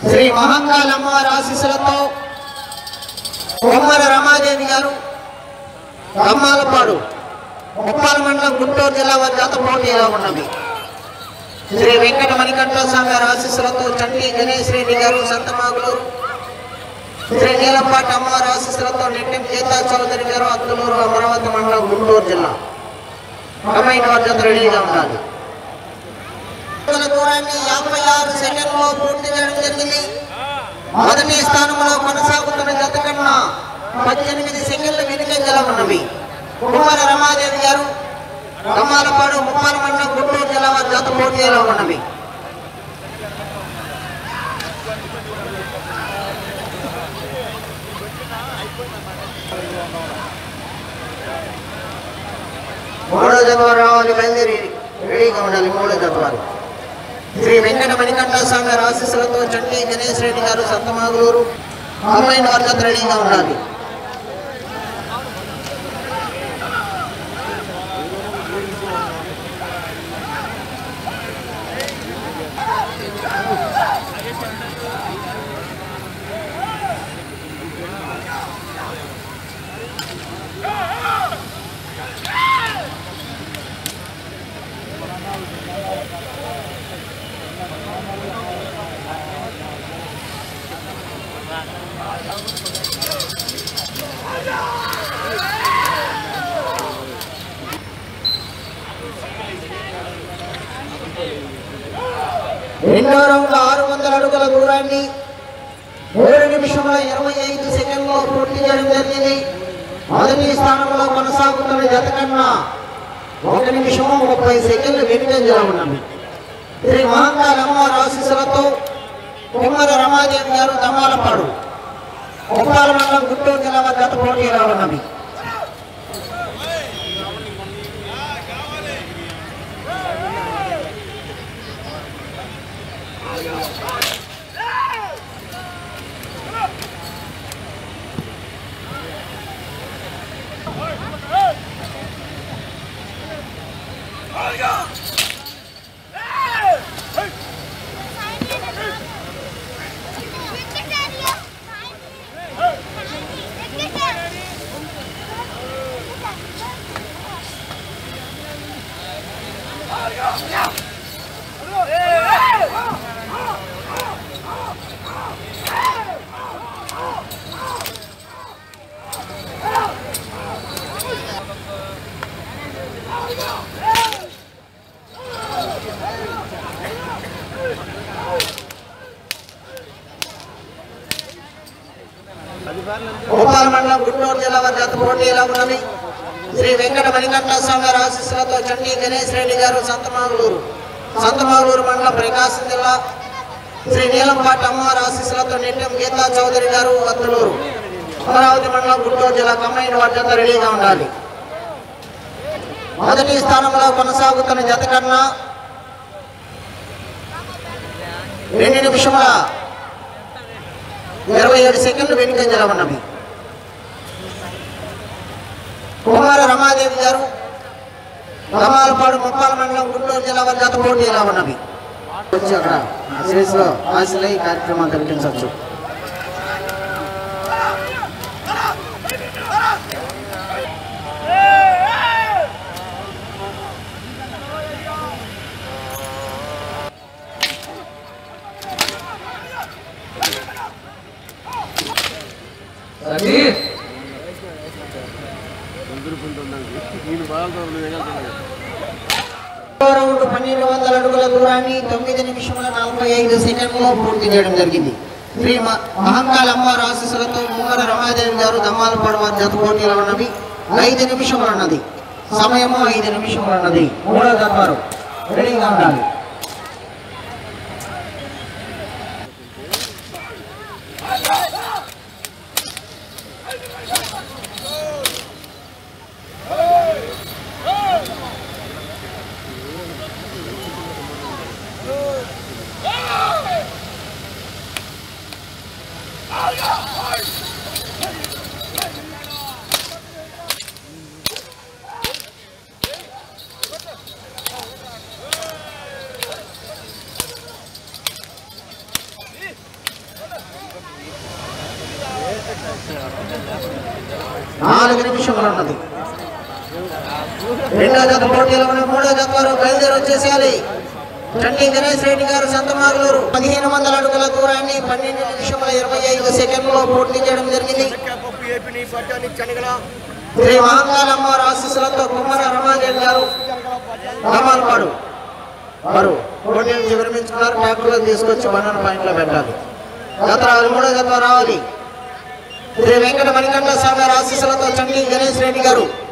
శ్రీ మహంకాళ అమ్మవారి ఆశీస్సులతో కొమ్మర రమాదేవి గారు రమ్మాలపాడు ముప్పాల మండలం గుంటూరు జిల్లా వారి జాత పోటీలో ఉన్నవి శ్రీ వెంకట మణికంఠ స్వామి గారి ఆశీస్సులతో చంటి గణేష్ రెడ్డి గారు సంతమాగులూరు శ్రీ నీలపాటి అమ్మవారి ఆశీస్సులతో నిట్టిం గీతా చౌదరి గారు అత్తులూరు అమరావతి మండలం గుంటూరు జిల్లా కమైన్ వారి జత రెడీగా ఉండాలి అడుగుల దూరాన్ని యాభై ఆరు సెకండ్లో పూర్తి చేయడం జరిగింది మొదటి స్థానంలో కొనసాగుతున్న జత కన్నా పద్దెనిమిది సెకండ్ల వెనుకంజల ఉన్నవి కుమార రమాదేవి గారు రమాలపాడు ముప్పాల మండలం గుంటూరు జిల్లా వారి జత పోటీలో ఉన్నవి మూడో జత వారు రావాలి బయలుదేరి రెడీగా ఉండాలి మూడో జత వారు శ్రీ వెంకట మణికంఠ స్వామి గారి ఆశీస్సులతో చంటి గణేష్ రెడ్డి గారు సంతమాగులూరు అమ్మాయిని వారి జత రెడీగా ఉండాలి రెండో రౌండ్ ఆరు వందల అడుగుల దూరాన్ని ఏడు నిమిషముల ఇరవై ఐదు సెకండ్లో పూర్తి చేయడం జరిగింది మొదటి స్థానంలో కొనసాగుతున్న జత కన్నా ఒక నిమిషము ముప్పై సెకండ్లు వెనుకంజలో ఉన్నవి శ్రీ మహంకాళ అమ్మవారి ఆశీస్సులతో కుమ్మర రమాదేవి గారు దమ్మాలపాడు ఉప్పాల మండలం గుంటూరు జిల్లా వారి జత పోటీలో ఉన్నవి ఉప్పాల మండలం గుంటూరు జిల్లా వారి జత పోటీలో ఉన్నవి శ్రీ వెంకట మణికంఠ స్వామి గారి ఆశీస్సులతో చండీ గణేష్ రెడ్డి గారు సంతమాగులూరు సంతమాగులూరు మండలం ప్రకాశం జిల్లా శ్రీ నీలంపాటి అమ్మవారి ఆశీస్సులతో నిత్యం గీతా చౌదరి గారు అత్తులూరు అమరావతి మండలం గుంటూరు జిల్లా కమ్మైన వారి జత రెడీగా ఉండాలి మొదటి స్థానంలో కొనసాగుతున్న జత కన్నా రెండు నిమిషముల ఇరవై ఏడు సెకండ్లు వెనుకంజల ఉన్నవి కుమార రమాదేవి గారు రమాలపాడు ముప్పాల మండలం గుంటూరు జిల్లా వారి జత పోటీలో ఉన్నవి వచ్చి అక్కడ ఆశీస్సులో ఆశలై ఈ కార్యక్రమాన్ని జరిపించవచ్చు రౌండ్ పన్నెండు వందల అడుగుల దూరాన్ని తొమ్మిది నిమిషముల నలభై ఐదు సెకండ్లో పూర్తి చేయడం జరిగింది శ్రీ మ- మహంకాళ అమ్మవారి ఆశీస్సులతో ముంగర రమాదేవి గారు దమ్మాలపాడు వారి జత పోటీలో ఉన్నవి ఐదు నిమిషములు అన్నది సమయము ఐదు నిమిషములు అన్నది మూడో దర్బారు రెడీగా ఉండాలి నాలుగు నిమిషములు ఉన్నది రెండో జత పోటీలో ఉన్న మూడో జత వారు బయలుదేరి వచ్చేసేయాలి చండీ గణేష్ రెడ్డి గారు సంతమాగులూరు పదిహేను వందల అడుగుల దూరాన్ని పన్నెండు నిమిషముల ఇరవై ఐదు సెకండ్లో పూర్తి చేయడం జరిగింది శ్రీ మహంకాళమ్మ ఆశీస్సులతో కుమ్మర రమాదేవి గారు రామాలపాడు వారు పోటీ నుంచి విరమించుకున్నారు ట్రాక్టర్లో తీసుకొచ్చి బండన పాయింట్లో పెట్టాలి జత రావాలి మూడో జత రావాలి శ్రీ వెంకట మణికంఠ స్వామి ఆశీస్సులతో చండీ గణేష్ రెడ్డి గారు